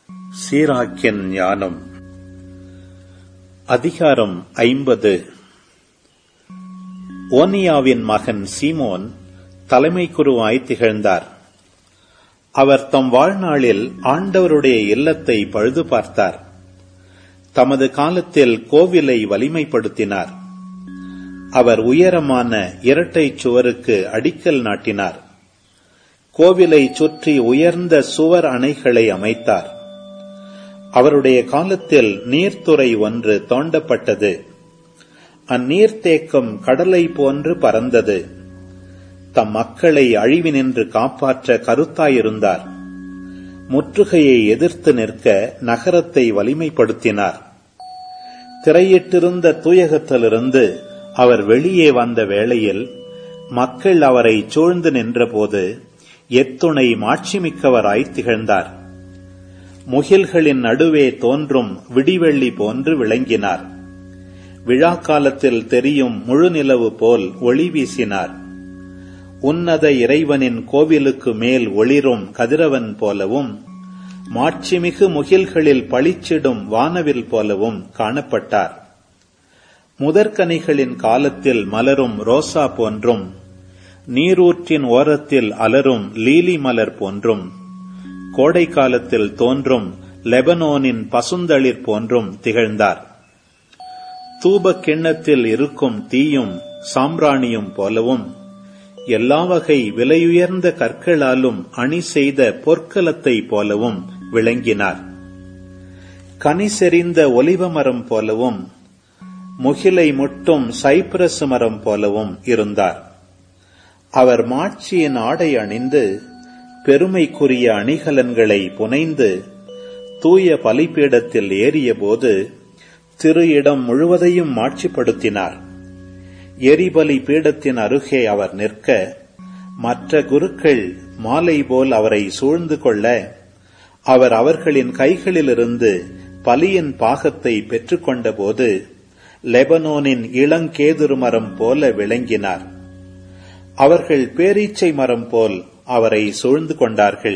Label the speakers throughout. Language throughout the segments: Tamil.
Speaker 1: சீராக்கின் ஞானம் அதிகாரம் ஐம்பது ஓனியாவின் மகன் சீமோன் தலைமை குருவாய் திகழ்ந்தார் அவர் தம் வாழ்நாளில் ஆண்டவருடைய இல்லத்தை பழுது பார்த்தார் தமது காலத்தில் கோவிலை வலிமைப்படுத்தினார் அவர் உயரமான இரட்டை சுவருக்கு அடிக்கல் நாட்டினார் கோவிலை சுற்றி உயர்ந்த சுவர் அணைகளை அமைத்தார் அவருடைய காலத்தில் நீர்த்துறை ஒன்று தோண்டப்பட்டது அந்நீர்த்தேக்கம் கடலை போன்று பறந்தது தம் மக்களை அழிவினின்று காப்பாற்ற கருத்தாயிருந்தார் முற்றுகையை எதிர்த்து நிற்க நகரத்தை வலிமைப்படுத்தினார் திரையிட்டிருந்த தூயகத்திலிருந்து அவர் வெளியே வந்த வேளையில் மக்கள் அவரை சூழ்ந்து நின்றபோது எத்துணை மாட்சிமிக்கவராய் திகழ்ந்தார் முகில்களின் நடுவே தோன்றும் விடிவெள்ளி போன்று விளங்கினார் விழா காலத்தில் தெரியும் முழுநிலவு போல் ஒளி வீசினார் உன்னத இறைவனின் கோவிலுக்கு மேல் ஒளிரும் கதிரவன் போலவும் மாட்சிமிகு முகில்களில் பளிச்சிடும் வானவில் போலவும் காணப்பட்டார் முதற்கனிகளின் காலத்தில் மலரும் ரோசா போன்றும் நீரூற்றின் ஓரத்தில் அலரும் லீலி மலர் போன்றும் கோடை காலத்தில் தோன்றும் லெபனோனின் பசுந்தளிர் போன்றும் திகழ்ந்தார் தூப கிண்ணத்தில் இருக்கும் தீயும் சாம்பிராணியும் போலவும் எல்லா வகை விலையுயர்ந்த கற்களாலும் அணி செய்த பொற்கலத்தை போலவும் விளங்கினார் கனி செறிந்த ஒலிவ மரம் போலவும் முகிலை முட்டும் சைப்ரஸ் மரம் போலவும் இருந்தார் அவர் மாட்சியின் ஆடை அணிந்து பெருமைக்குரிய அணிகலன்களை புனைந்து தூய பலிப்பீடத்தில் ஏறியபோது திரு இடம் முழுவதையும் மாட்சிப்படுத்தினார் எரிபலி பீடத்தின் அருகே அவர் நிற்க மற்ற குருக்கள் மாலை போல் அவரை சூழ்ந்து கொள்ள அவர் அவர்களின் கைகளிலிருந்து பலியின் பாகத்தை பெற்றுக்கொண்டபோது லெபனோனின் இளங்கேதுரு மரம் போல விளங்கினார் அவர்கள் பேரீச்சை மரம் போல் அவரை சூழ்ந்து கொண்டார்கள்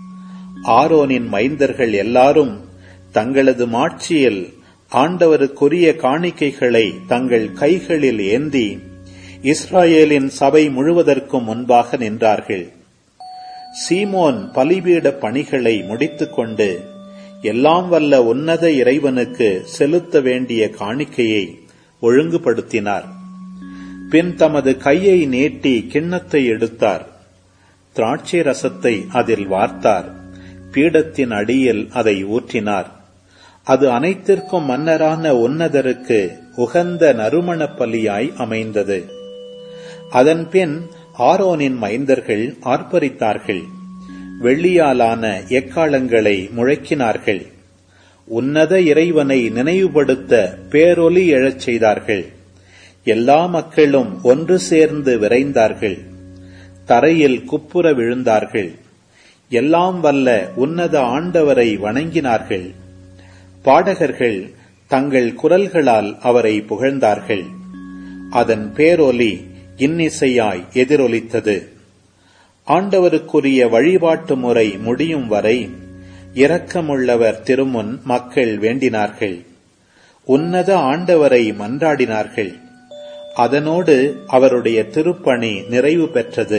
Speaker 1: ஆரோனின் மைந்தர்கள் எல்லாரும் தங்களது மாட்சியில் ஆண்டவருக்குரிய காணிக்கைகளை தங்கள் கைகளில் ஏந்தி இஸ்ராயேலின் சபை முழுவதற்கும் முன்பாக நின்றார்கள் சீமோன் பலிபீட பணிகளை முடித்துக்கொண்டு எல்லாம் வல்ல உன்னத இறைவனுக்கு செலுத்த வேண்டிய காணிக்கையை ஒழுங்குபடுத்தினார் பின் தமது கையை நீட்டி கிண்ணத்தை எடுத்தார் திராட்சை ரசத்தை அதில் வார்த்தார் பீடத்தின் அடியில் அதை ஊற்றினார் அது அனைத்திற்கும் மன்னரான உன்னதருக்கு உகந்த நறுமண பலியாய் அமைந்தது அதன்பின் ஆரோனின் மைந்தர்கள் ஆர்ப்பரித்தார்கள் வெள்ளியாலான எக்காலங்களை முழக்கினார்கள் உன்னத இறைவனை நினைவுபடுத்த பேரொலி எழச் செய்தார்கள் எல்லா மக்களும் ஒன்று சேர்ந்து விரைந்தார்கள் தரையில் குப்புற விழுந்தார்கள் எல்லாம் வல்ல உன்னத ஆண்டவரை வணங்கினார்கள் பாடகர்கள் தங்கள் குரல்களால் அவரை புகழ்ந்தார்கள் அதன் பேரொலி இன்னிசையாய் எதிரொலித்தது ஆண்டவருக்குரிய வழிபாட்டு முறை முடியும் வரை இரக்கமுள்ளவர் திருமுன் மக்கள் வேண்டினார்கள் உன்னத ஆண்டவரை மன்றாடினார்கள் அதனோடு அவருடைய திருப்பணி நிறைவு பெற்றது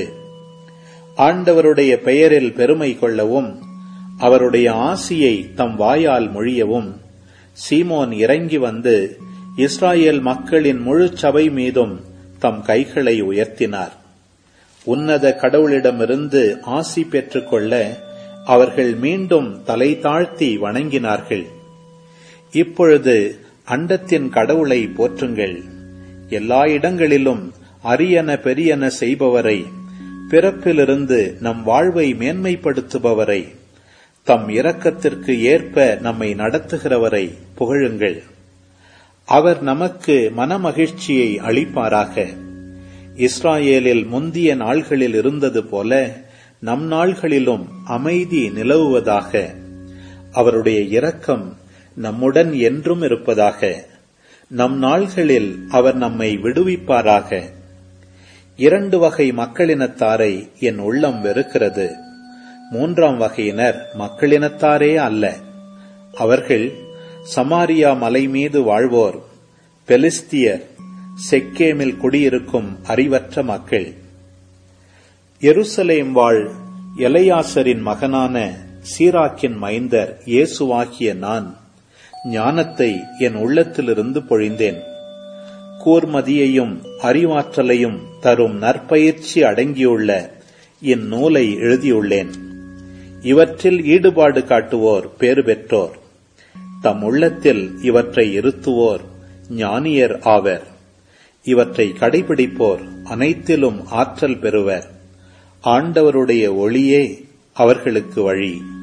Speaker 1: ஆண்டவருடைய பெயரில் பெருமை கொள்ளவும் அவருடைய ஆசியை தம் வாயால் மொழியவும் சீமோன் இறங்கி வந்து இஸ்ராயேல் மக்களின் முழு சபை மீதும் தம் கைகளை உயர்த்தினார் உன்னத கடவுளிடமிருந்து ஆசி பெற்றுக்கொள்ள அவர்கள் மீண்டும் தலை தாழ்த்தி வணங்கினார்கள் இப்பொழுது அண்டத்தின் கடவுளை போற்றுங்கள் எல்லா இடங்களிலும் அரியன பெரியன செய்பவரை பிறப்பிலிருந்து நம் வாழ்வை மேன்மைப்படுத்துபவரை தம் இரக்கத்திற்கு ஏற்ப நம்மை நடத்துகிறவரை புகழுங்கள் அவர் நமக்கு மனமகிழ்ச்சியை அளிப்பாராக இஸ்ராயேலில் முந்திய நாள்களில் இருந்தது போல நம் நாள்களிலும் அமைதி நிலவுவதாக அவருடைய இரக்கம் நம்முடன் என்றும் இருப்பதாக நம் நாள்களில் அவர் நம்மை விடுவிப்பாராக இரண்டு வகை மக்களினத்தாரை என் உள்ளம் வெறுக்கிறது மூன்றாம் வகையினர் மக்களினத்தாரே அல்ல அவர்கள் சமாரியா மலை மீது வாழ்வோர் பெலிஸ்தியர் செக்கேமில் குடியிருக்கும் அறிவற்ற மக்கள் எருசலேம் வாழ் எலையாசரின் மகனான சீராக்கின் மைந்தர் இயேசுவாகிய நான் ஞானத்தை என் உள்ளத்திலிருந்து பொழிந்தேன் கூர்மதியையும் அறிவாற்றலையும் தரும் நற்பயிற்சி அடங்கியுள்ள இந்நூலை எழுதியுள்ளேன் இவற்றில் ஈடுபாடு காட்டுவோர் பேறு பெற்றோர் தம் உள்ளத்தில் இவற்றை இருத்துவோர் ஞானியர் ஆவர் இவற்றை கடைபிடிப்போர் அனைத்திலும் ஆற்றல் பெறுவர் ஆண்டவருடைய ஒளியே அவர்களுக்கு வழி